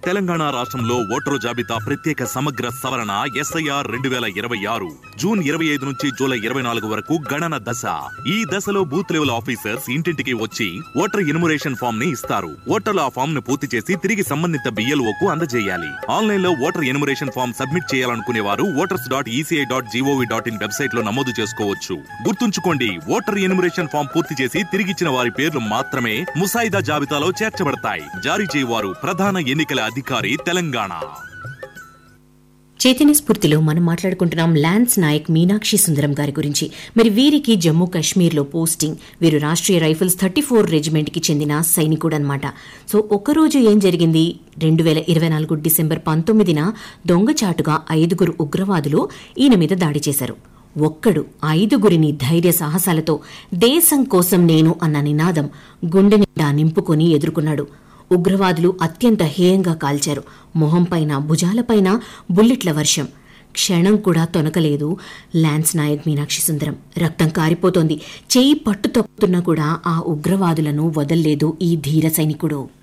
తెలంగాణ రాష్ట్రంలో ఓటరు జాబితా ప్రత్యేక సమగ్ర సవరణ ఎస్ఐఆర్ రెండు వేల ఇరవై ఆరు జూన్ ఇరవై ఐదు నుంచి జూలై ఇరవై నాలుగు వరకు గణన దశ ఈ దశలో బూత్ లెవెల్ ఆఫీసర్స్ ఇంటింటికి వచ్చి ఓటర్ ఇనుమరేషన్ ఫామ్ ని ఇస్తారు ఓటర్లు ఆ ఫామ్ ను పూర్తి చేసి తిరిగి సంబంధిత బిఎల్ఓ కు అందజేయాలి ఆన్లైన్ లో ఓటర్ ఎనుమరేషన్ ఫామ్ సబ్మిట్ చేయాలనుకునే వారు voters dot ECI dot GOV dot in website లో నమోదు చేసుకోవచ్చు గుర్తుంచుకోండి ఓటర్ ఎనుమరేషన్ ఫామ్ పూర్తి చేసి తిరిగిచ్చిన వారి పేర్లు మాత్రమే ముసాయిదా జాబితాలో చేర్చబడతాయి జారీ చేయవారు ప్రధాన ఎన్నికల అధికారి తెలంగాణ చైతన్య స్ఫూర్తిలో మనం మాట్లాడుకుంటున్నాం లాన్స్ నాయక్ మీనాక్షి సుందరం గారి గురించి మరి వీరికి జమ్మూ కాశ్మీర్లో పోస్టింగ్ వీరు రాష్ట్రీయ రైఫిల్స్ థర్టీ ఫోర్ రెజిమెంట్కి చెందిన సైనికుడు అనమాట సో ఒకరోజు ఏం జరిగింది రెండు వేల ఇరవై నాలుగు డిసెంబర్ పంతొమ్మిదిన దొంగచాటుగా ఐదుగురు ఉగ్రవాదులు ఈయన మీద దాడి చేశారు ఒక్కడు ఐదుగురిని ధైర్య సాహసాలతో దేశం కోసం నేను అన్న నినాదం గుండె నిండా నింపుకొని ఎదుర్కొన్నాడు ఉగ్రవాదులు అత్యంత హేయంగా కాల్చారు మొహంపైన భుజాలపైన బుల్లెట్ల వర్షం క్షణం కూడా తొనకలేదు లాన్స్ నాయక్ మీనాక్షి సుందరం రక్తం కారిపోతోంది చేయి పట్టు తప్పుతున్నా కూడా ఆ ఉగ్రవాదులను వదల్లేదు ఈ ధీర సైనికుడు